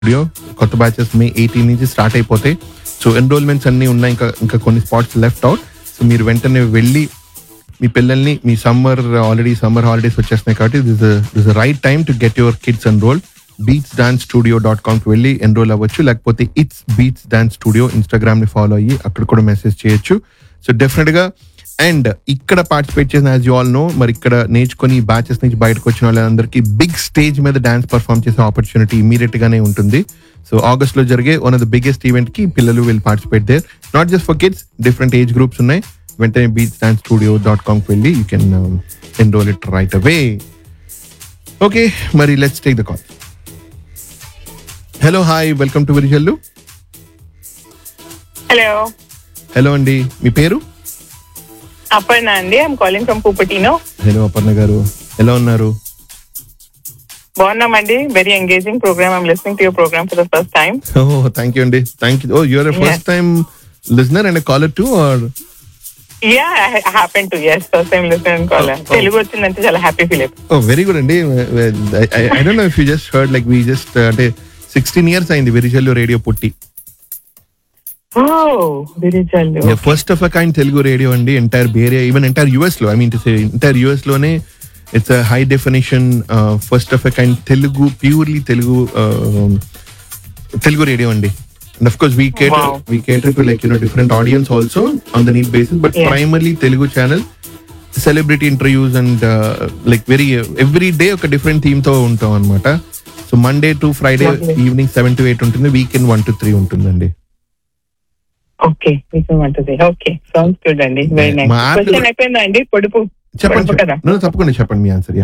Studio కొత్త batches May eighteen నుంచి start అయిపోతాయి సో ఎన్రోల్మెంట్స్ అన్నీ ఉన్నాయి ఇంకా ఇంకా కొన్ని స్పాట్స్ లెఫ్ట్ అవుట్ సో మీరు వెంటనే వెళ్ళి మీ పిల్లల్ని మీ సమ్మర్ ఆల్రెడీ సమ్మర్ హాలిడేస్ వచ్చేస్తున్నాయి కాబట్టి this this right time to get your kids enrol Beats Dance Studio dot కామ్కి వెళ్ళి ఎన్రోల్ అవ్వచ్చు లేకపోతే ఇట్స్ బీట్స్ డాన్స్ స్టూడియో ఇన్స్టాగ్రామ్ని ఫాలో అయ్యి అక్కడ కూడా మెసేజ్ చేయొచ్చు సో డెఫినెట్గా అండ్ ఇక్కడ పార్టిసిపేట్ చేసిన యాజ్ యూ ఆల్ నో మరి ఇక్కడ నేర్చుకొని బ్యాచెస్ నుంచి బయటకు వచ్చిన వాళ్ళందరికీ బిగ్ స్టేజ్ మీద డాన్స్ పర్ఫామ్ చేసే ఆపర్చునిటీ ఇమీడియట్ గానే ఉంటుంది సో ఆగస్ట్ లో జరిగే one of the biggest event కి పిల్లలు will participate there not just for kids different age groups ఉన్నాయి వెంటనే బీచ్ డాన్స్ స్టూడియో డాట్ కామ్కి వెళ్ళి you can enrol it right away okay మరి let's take the call hello hi welcome to Virijallu hello hello అండి మీ పేరు అపర్ణ అండి I'm calling from పూపటినో hello Aparna గారు ఎలా ఉన్నారు బాగున్నామండి very engaging program I'm listening to your program for the first time Oh, thank you, Andy. Thank you. Oh, you're a Yeah. first time listener and a caller too, or yeah happen to as first time listen call Oh, oh. Telugu వచ్చిందంటే చాలా happy feel అయిపోయింది oh, very good, Andy. I, I, I don't know if you just heard, like we just uh, అంటే sixteen years అయింది Virijallu radio పుట్టి oh very చాలు first of a kind Telugu radio అండి entire వేరే even entire US లో I mean to say entire US లోనే it's high definition first of a kind Telugu purely Telugu uh, Telugu radio అండి and of course we cater Wow. We cater to like you know different audience also on the need basis but Yeah. Primarily Telugu channel celebrity interviews and like very every day ఒక different theme తో ఉంటాం అనమాట so Monday to Friday Lovely. Evening seven to eight ఉంటుంది weekend one two three ఉంటుందండి okay మీకు మంటది okay sounds good అండి very nice మా app లో- క్వశ్చన్ అయిపోయిందా అండి పొడుపు చెప్పండి పొడుపు కదా చెప్పండి. No, no, తప్పకుండా చెప్పండి మీ answer yeah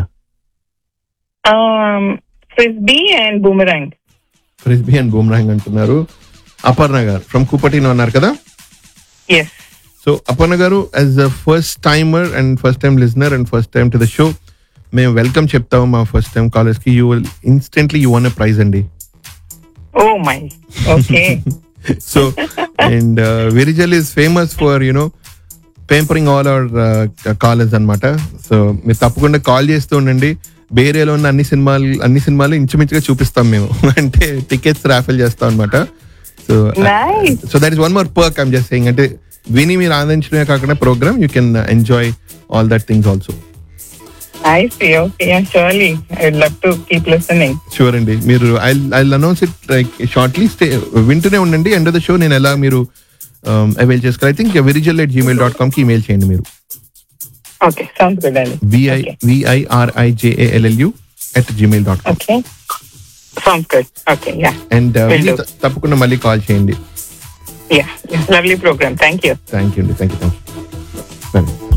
frisbee and boomerang frisbee and boomerang అంటున్నారు అపర్ణ గారు ఫ్రమ్ కుపటినో అన్నారు కదా ఎస్ సో అపర్ణ గారు as a first timer and first time listener and first time to the show మేము వెల్కమ్ చెప్తాము మా ఫస్ట్ టైం కాలేజ్ కి you will instantly you won prize అండి oh my okay so and Virijal is famous for you know pampering all our callers అన్నమాట so మీరు తప్పకుండా call చేస్తూ ఉండండి బేరేలో ఉన్న అన్ని సినిమాలు అన్ని సినిమాలు ఇంచుమించుగా చూపిస్తాం మేము అంటే టికెట్స్ రాఫిల్ చేస్తాం అనమాట so nice so that is one more perk I'm just saying అంటే విని మీరు ఆనందించడమే కాకుండా program you can enjoy all that things also I see. Okay, yeah, surely. I'd love to keep listening. Sure అండి మీరు I I announce it like shortly stay వింటూనే ఉండండి end of the show నేను ఎలా మీరు అవైల్ చేసుకోవాలి I think విరిజల్ at Gmail dot కామ్కి email చేయండి మీరు Okay, sounds good, Ali. VI Okay. విఐఆర్ఐజేఏఎల్ఎల్యు at Gmail dot com Okay. Sounds good. Okay, yeah. And Will do. తప్పకుండా మళ్ళీ కాల్ చేయండి Yeah, yeah. Lovely program. Thank you. Thank you అండి thank you thank you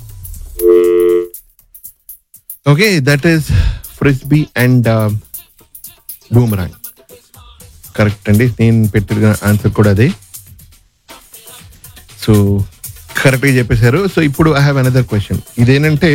okay that is frisbee and boomerang correct అండి నేను పెట్టిన answer కూడా అదే so కరెక్ట్గా చెప్పేశారు సో ఇప్పుడు ఐ హ్యావ్ అనదర్ క్వశ్చన్ ఇదేంటంటే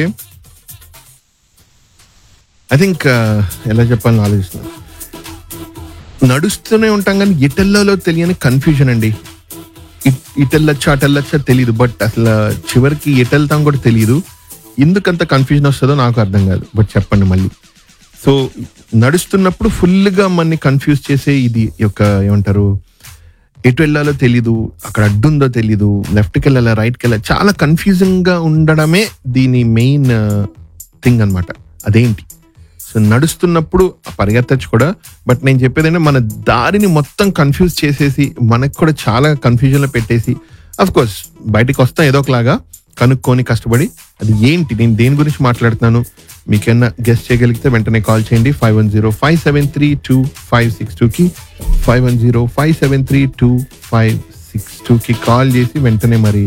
ఐ థింక్ ఎలా చెప్పాలని ఆలోచిస్తున్నాను నడుస్తూనే ఉంటాం కానీ ఎటెల్లలో తెలియని కన్ఫ్యూజన్ అండి ఇ- ఇటెళ్ళొచ్చా అటెళ్ళొచ్చా తెలియదు బట్ అసలు చివరికి ఎటెళ్తాం కూడా తెలియదు ఎందుకంత కన్ఫ్యూజన్ వస్తుందో నాకు అర్థం కాదు బట్ చెప్పండి మళ్ళీ సో నడుస్తున్నప్పుడు ఫుల్గా మనని కన్ఫ్యూజ్ చేసే ఇది యొక్క ఏమంటారు ఎటు వెళ్ళాలో తెలీదు అక్కడ అడ్డుందో తెలీదు లెఫ్ట్కి వెళ్ళాలా రైట్కి వెళ్ళాలి చాలా కన్ఫ్యూజింగ్ గా ఉండడమే దీని మెయిన్ థింగ్ అన్నమాట అదేంటి సో నడుస్తున్నప్పుడు పరిగెత్తచ్చు కూడా బట్ నేను చెప్పేది ఏంటంటే మన దారిని మొత్తం కన్ఫ్యూజ్ చేసేసి మనకు కూడా చాలా కన్ఫ్యూజన్ లో పెట్టేసి అఫ్ కోర్స్ బయటికి వస్తాం ఏదో ఒకలాగా కనుక్కొని కష్టపడి అది ఏంటి నేను దేని గురించి మాట్లాడుతున్నాను మీకన్నా గెస్ట్ చేయగలిగితే వెంటనే కాల్ చేయండి five one zero five seven three two five six టూకి five one zero five seven three two five six టూకి కాల్ చేసి వెంటనే మరి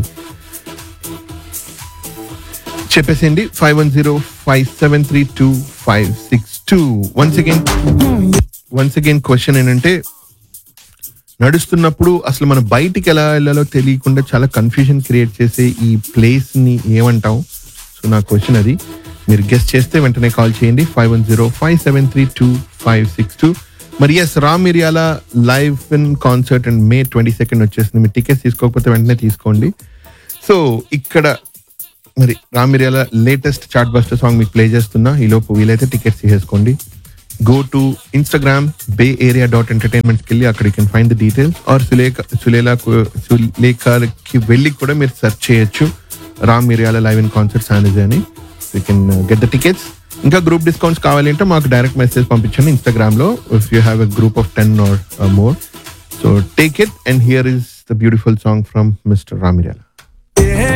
చెప్పేసేయండి five one zero five seven three two five six two once again once again question ఏంటంటే నడుస్తున్నప్పుడు అసలు మనం బయటికి ఎలా వెళ్ళాలో తెలియకుండా చాలా కన్ఫ్యూజన్ క్రియేట్ చేసే ఈ ప్లేస్ ని ఏమంటాం సో నా క్వశ్చన్ అది మీరు గెస్ట్ చేస్తే వెంటనే కాల్ చేయండి five one zero five seven three two five six two మరి S Ram Miriyala live in concert and May twenty second వచ్చేసింది మీరు టికెట్స్ తీసుకోకపోతే వెంటనే తీసుకోండి సో ఇక్కడ మరి Ram Miriyala latest chartbuster song మీకు ప్లే చేస్తున్నా ఈ లోపు వీలైతే టికెట్స్ తీసేసుకోండి go to Instagram Bay Area dot ఎంటర్టైన్మెంట్కి వెళ్ళి అక్కడ you can find the details or Sulekha సులేలా సులేఖకి వెళ్ళి కూడా మీరు సెర్చ్ చేయొచ్చు Ram Miriyala live in concert సానిజ్ అని you can get the tickets ఇంకా గ్రూప్ డిస్కౌంట్స్ కావాలి అంటే మాకు డైరెక్ట్ మెసేజ్ పంపించండి ఇన్స్టాగ్రామ్ లో if you have a group of ten or more so take it and here is the beautiful song from mister Ram మిరియాల